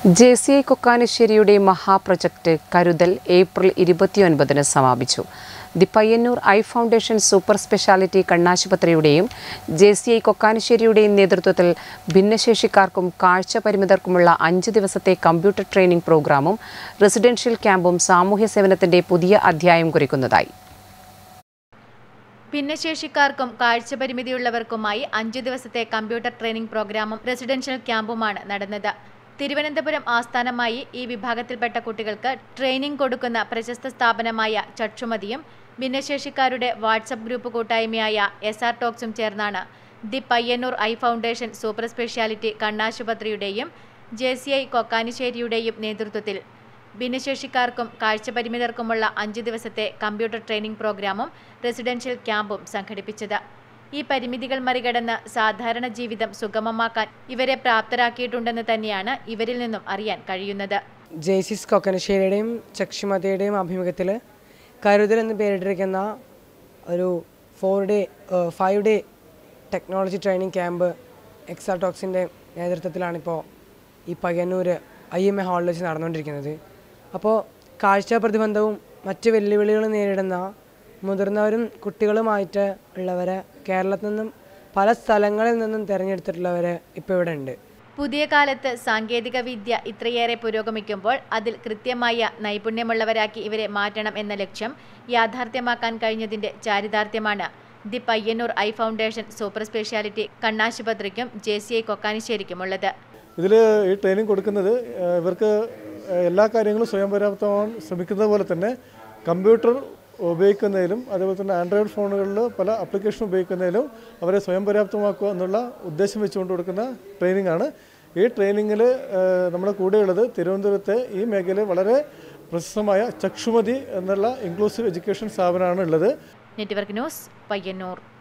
J C I കൊക്കാനശ്ശേരിയുടെ മഹാപ്രൊജക്ട് കരുതൽ ഏപ്രിൽ ഇരുപത്തിയൊൻപതിന് സമാപിച്ചു the Payyanur eye foundation super speciality കണ്ണാശുപത്രിയുടെയും ജെ സി ഐ കൊക്കാനശ്ശേരിയുടെയും നേതൃത്വത്തിൽ ഭിന്നശേഷിക്കാർക്കും കാഴ്ച പരിമിതർക്കുമുള്ള അഞ്ച് ദിവസത്തെ കമ്പ്യൂട്ടർ ട്രെയിനിംഗ് പ്രോഗ്രാമും റെസിഡൻഷ്യൽ ക്യാമ്പും സാമൂഹ്യ സേവനത്തിന്റെ പുതിയ അധ്യായം കുറിക്കുന്നതായി ഭിന്നശേഷിക്കാർക്കും കാഴ്ചപരിമിതിയുള്ളവർക്കുമായി അഞ്ചു ദിവസത്തെ കമ്പ്യൂട്ടർ ട്രെയിനിംഗ് പ്രോഗ്രാമും റെസിഡൻഷ്യൽ ക്യാമ്പുമാണ് നടന്നത് തിരുവനന്തപുരം ആസ്ഥാനമായി ഈ വിഭാഗത്തിൽപ്പെട്ട കുട്ടികൾക്ക് ട്രെയിനിംഗ് കൊടുക്കുന്ന പ്രശസ്ത സ്ഥാപനമായ ചക്ഷുമതിയും ഭിന്നശേഷിക്കാരുടെ വാട്സപ്പ് ഗ്രൂപ്പ് കൂട്ടായ്മയായ എസ് ആർ ടോക്സും ചേർന്നാണ് the Payyanur eye foundation super speciality കണ്ണാശുപത്രിയുടെയും ജെ സി ഐ കൊക്കാനിശ്ശേരിയുടെയും നേതൃത്വത്തിൽ ഭിന്നശേഷിക്കാർക്കും കാഴ്ചപരിമിതർക്കുമുള്ള അഞ്ച് ദിവസത്തെ കമ്പ്യൂട്ടർ ട്രെയിനിംഗ് പ്രോഗ്രാമും റെസിഡൻഷ്യൽ ക്യാമ്പും സംഘടിപ്പിച്ചത് ഈ പരിമിതികൾ മറികടന്ന് സാധാരണ ജീവിതം സുഗമമാക്കാൻ ഇവരെ പ്രാപ്തരാക്കിയിട്ടുണ്ടെന്ന് തന്നെയാണ് ഇവരിൽ നിന്നും അറിയാൻ കഴിയുന്നത് ജെയ്സിസ് കൊക്കനശ്ശേരിയുടെയും ചക്ഷുമതയുടെയും ആഭിമുഖ്യത്തിൽ കരുതൽ എന്ന് പേരിട്ടിരിക്കുന്ന ഒരു four day five day technology training camp എക്സാടോക്സിൻ്റെ നേതൃത്വത്തിലാണിപ്പോൾ ഈ പയ്യന്നൂർ ഐ എം എ ഹാളിൽ വെച്ച് നടന്നുകൊണ്ടിരിക്കുന്നത് അപ്പോൾ കാഴ്ച പ്രതിബന്ധവും മറ്റ് വെല്ലുവിളികളും നേരിടുന്ന മുതിർന്നവരും കുട്ടികളുമായിട്ട് ഉള്ളവരെ കേരളത്തിൽ നിന്നും പല സ്ഥലങ്ങളിൽ നിന്നും തിരഞ്ഞെടുത്തിട്ടുള്ളവർ ഇപ്പോൾ ഇവിടെ ഉണ്ട് പുതിയ കാലത്ത് സാങ്കേതിക വിദ്യ ഇത്രയേറെ പുരോഗമിക്കുമ്പോൾ അതിൽ കൃത്യമായ നൈപുണ്യമുള്ളവരാക്കി ഇവരെ മാറ്റണം എന്ന ലക്ഷ്യം യാഥാർത്ഥ്യമാക്കാൻ കഴിഞ്ഞതിന്റെ ചാരിതാർത്ഥ്യമാണ് the Payyanur eye foundation super speciality കണ്ണാശുപത്രിക്കും ജെ സി ഐ കൊക്കാനിശ്ശേരിക്കുമുള്ളത് ഇതിൽ ഈ ട്രെയിനിങ് കൊടുക്കുന്നത് ഏഹ്, ഇവർക്ക് ഏഹ്, എല്ലാ കാര്യങ്ങളും സ്വയം പര്യാപ്തമാവാൻ ശ്രമിക്കുന്നത് പോലെ തന്നെ കമ്പ്യൂട്ടർ ഉപയോഗിക്കുന്നതിലും അതേപോലെ തന്നെ ആൻഡ്രോയിഡ് ഫോണുകളിൽ പല ആപ്ലിക്കേഷൻ ഉപയോഗിക്കുന്നതിലും അവരെ സ്വയം പര്യാപ്തമാക്കുക എന്നുള്ള ഉദ്ദേശം വെച്ചുകൊണ്ട് കൊടുക്കുന്ന ട്രെയിനിങ് ആണ് ഈ ട്രെയിനിങ്ങിൽ നമ്മുടെ കൂടെയുള്ളത് തിരുവനന്തപുരത്തെ ഈ മേഖലയിൽ വളരെ പ്രശസ്തമായ ചക്ഷുമതി എന്നുള്ള ഇൻക്ലൂസീവ് എഡ്യൂക്കേഷൻ സ്ഥാപനമാണ് ഉള്ളത് നെറ്റ്വർക്ക് ന്യൂസ് പയ്യന്നൂർ